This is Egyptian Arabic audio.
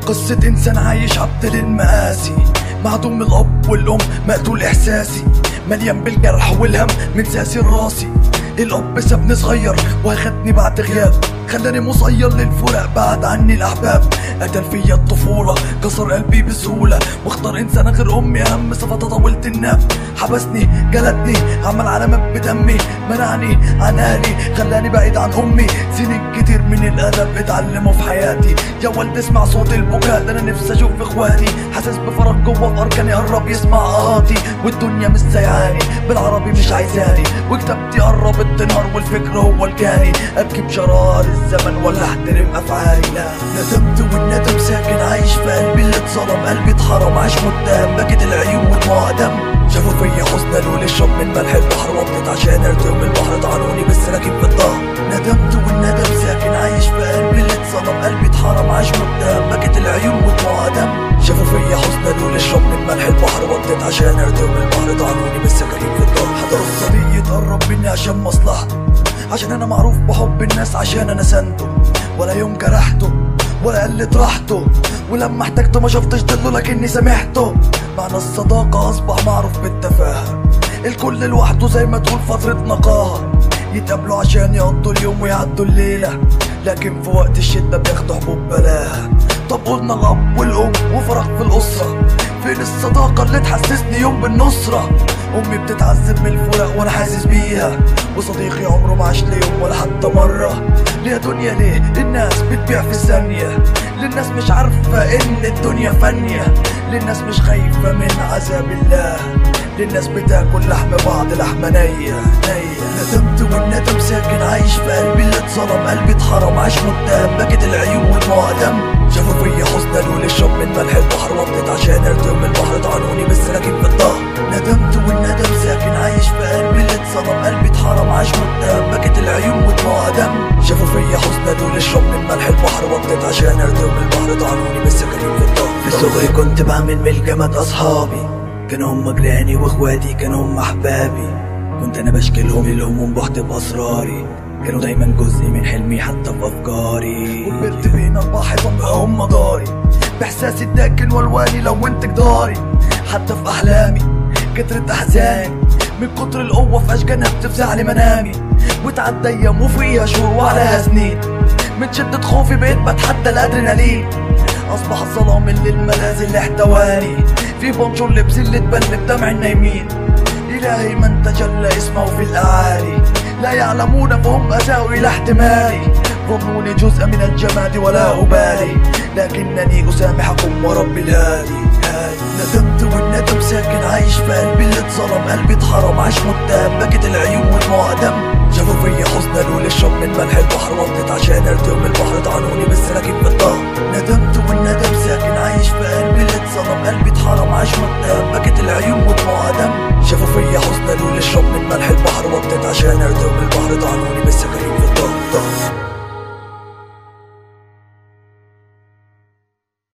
قصة إنسان عايش عبد للمآسي معدوم الأب والأم مقتول إحساسي مليان بالجرح والهم من ساسي راسي الأب سابني صغير واخدني بعد غياب خلاني مسير للفراق بعد عني الأحباب قتل فيا الطفولة كسر قلبي بسهولة واختار إنسان غير أمي أهم صفة طولت الناب حبسني جلدني عمل علامات بدمي منعني عن أهلي خلاني بعيد عن أمي سنين كتير من الأدب اتعلموا في حياتي يا والد اسمع صوت البكاء ده أنا نفسي أشوف إخواني حاسس بفرق جوه في أركاني قرب يسمع آهاتي والدنيا مش سايعاني بالعربي مش عايزاني وكتابتي قربت تنهار والفكر هو الجاني أبكي بشرار الزمن ولا أحترم أفعالي لا ندمت والندم ساكن عايش في قلبي اللي اتظلم قلبي اتحرم عاش متهم بكت العيون ودموع دم شافوا فيا حزن قالوا لي اشرب من ملح البحر وطيت عشان ارتوي من البحر طعنوني بالسراكين في الظهر ندمت والندم ساكن عايش في قلبي اللي اتظلم قلبي اتحرم عاش متهم بكت العيون ودموع دم شافوا فيا حزن قالوا لي اشرب من ملح البحر وطيت عشان ارتوي من البحر طعنوني بالسكاكين في الظهر حضر الصديق يتقرب مني عشان مصلحته عشان انا معروف بحب الناس عشان انا سنده ولا يوم جرحته ولا قلت راحته ولما احتجته ما شفتش ضله لكني سامحته معنى الصداقة أصبح معروف بالتفاهة الكل لوحده زي ما تقول فترة نقاهة يتقابلوا عشان يقضوا اليوم ويعدوا الليلة لكن في وقت الشدة بياخدوا حبوب بلاها طب قلنا الأب والأم وفرق في الأسرة فين الصداقة اللي تحسسني يوم بالنصرة أمي بتتعذب من الفراق وأنا حاسس بيها وصديقي عمره ما عاش لي يوم ولا حتى مرة ليه دنيا ليه الناس بتبيع في ثانية للناس مش عارفة إن الدنيا فانية للناس مش خايفة من عذاب الله للناس بتاكل لحم بعض لحمة نية نية ندمت والندم ساكن عايش في قلبي اللي اتظلم قلبي اتحرم عاش متهم بكت العيون ودموع دم شافوا فيا حزن قالوا لي اشرب من ملح البحر وطيت عشان ارتوي من البحر طعنوني بالسراكين في الظهر ندمت والندم ساكن عايش في قلبي اللي اتظلم قلبي اتحرم عاش متهم بكت العيون ودموع دم شافوا فيا حزن قالوا لي اشرب من ملح البحر وطيت عشان ارتوي من البحر طعنوني بالسكاكين في الظهر في صغري كنت بعمل من الجمد اصحابي كانوا هم جيراني واخواتي كانوا هم احبابي كنت انا بشكلهم الهموم بحط باسراري كانوا دايما جزء من حلمي حتى في افكاري وكبرت بين اربع حيطان بقى هم داري باحساسي الداكن والواني لو انت جداري حتى في احلامي كترت احزاني من كتر القوة في اشجانها بتفزع لي منامي وتعدى ايام وفيها شهور وعليها سنين من شدة خوفي بقيت بتحدى الادرينالين اصبح الظلام اللي الملاذ اللي احتواني في بنشور لبس اللي اتبل بدمع النايمين الهي من تجلى اسمه في الاعالي لا يعلمون فهم اساءوا الى احتمالي ظنوني جزء من الجماد ولا ابالي لكنني اسامحكم ورب الهادي هادي ندمت والندم ساكن عايش في قلبي اللي اتظلم قلبي اتحرم عاش متهم بكت العيون ودموع دم شافوا فيا حزن قالوا لي اشرب من ملح البحر وطيت عشان ارتوي من البحر طعنوني بالسراكين في الظهر ندمت والندم ساكن عايش في